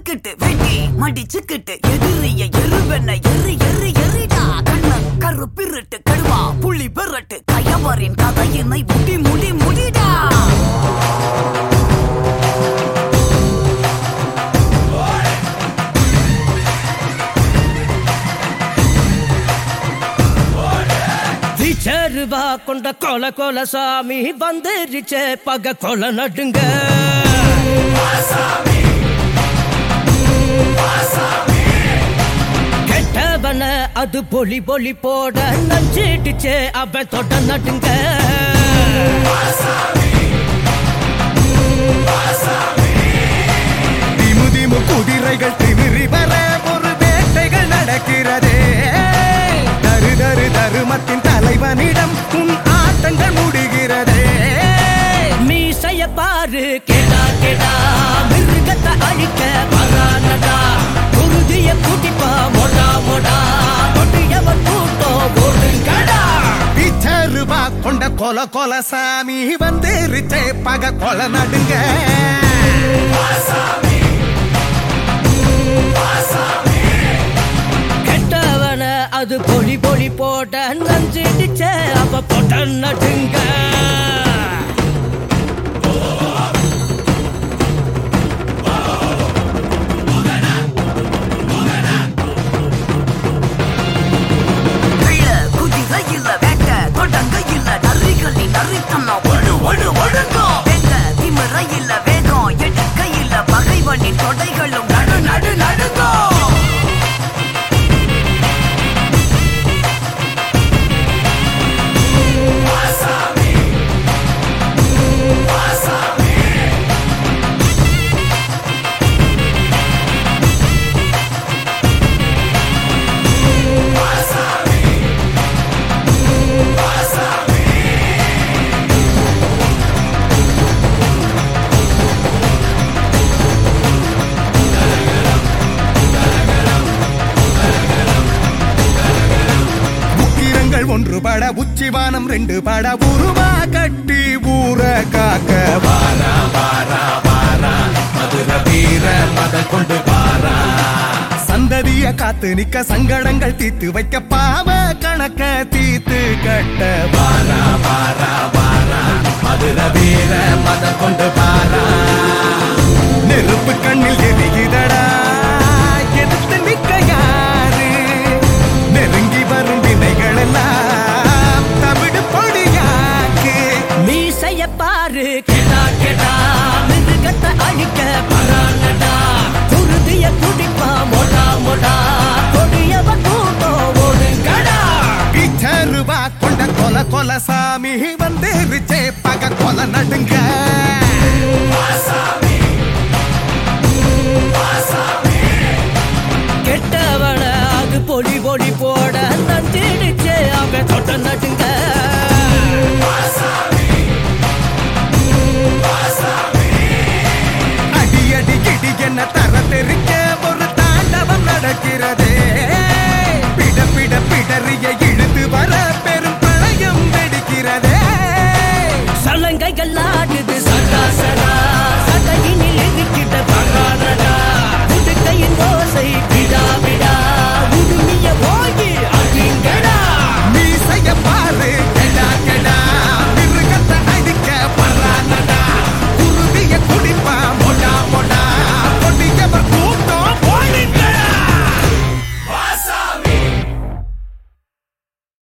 மடிச்சுக்கிட்டு வெட்டி மடிச்சுக்கிட்டு எதிரிய எருவென்ன எரி எரி எரிடா கண்ணன் கருப்பிருட்டு கடுவா புள்ளி பெறட்டு கயவரின் கதையினை முடி முடி முடிடா விச்சருவா கொண்ட கொல கொல சாமி வந்துருச்சே பக கொல நடுங்க கெட்டவன அது பொலி பொலி போட நஞ்சிடுச்சே அவன் தொட நடுங்க திமு திமு குதிரைகள் திமிரி வர ஒரு வேட்டைகள் நடக்கிறதே தரு தரு தருமத்தின் தலைவனிடம் உன் ஆட்டங்கள் முடிகிறதே மீசைய பாரு கேடா கேடா மிருகத்தை அழிக்க வரானடா குருதிய கூட்டிப்பா மொடா மொடா கொட்டியவன் கூட்டம் ஓடுங்கடா பிச்சருவா கொண்ட கொல கொல சாமி வந்துருச்சே பக கொல நடுங்க கெட்டவன அது பொலி பொலி போட்ட நஞ்சிடுச்ச அவ போட்ட நடுங்க இல்ல குதிரை இல்ல வேட்ட தொடங்க இல்ல நரிகளின் நரித்தனம் ஒழு ஒழு ஒழுங்கோ வெங்க திமிரை இல்ல வேகம் எடுக்க இல்ல பகைவனின் தொடைகளும் நடு நடு நடுங்கோ உக்கிரங்கள் ஒன்று பட உச்சிவானம் ரெண்டு பட உருவா கட்டி ஊர காக்க வாரா வாரா வாரா மதுர வீர மத கொண்டு வாரா சந்ததிய காத்து நிக்க சங்கடங்கள் தீத்து வைக்க பாவ கணக்க தீத்து கட்ட வாரா வாரா வாரா மதுர வீர மத கொண்டு வாரா நெருப்பு கண்ணில் எரிகிறடா எதிர்த்து நிக்க யாரு நெருங்கி வரும் வினைகள் எல்லாம் தமிழ் பொடியாக்கு மீசைய பாரு கேடா கேடா மிருகத்தை அழிக்க வரானடா குருதிய குடிப்பா மொடா மொடா கொடியவன் கூட்டம் ஓடுங்கடா பிச்சருவா கொண்ட கொல கொல சாமி வந்துருச்சே பக கொல நடுங்க கெட்டவன அது பொடி பொடி போட நஞ்சிடுச்சே அவன் தொட்ட நடுங்க அடி அடி கிடி என்ன தர தெரிக்க ஒரு தாண்டவம் நடக்கிறதே பிட பிட பிடறிய இழுத்து வர பெரும் பிரளயம் வெடிக்கிறதே சலங்கைகள் ஆடுது சதா சதா சதையினில் எதிர்க்கிட்ட பகானடா புதுக்கையின் ஓசை பிடா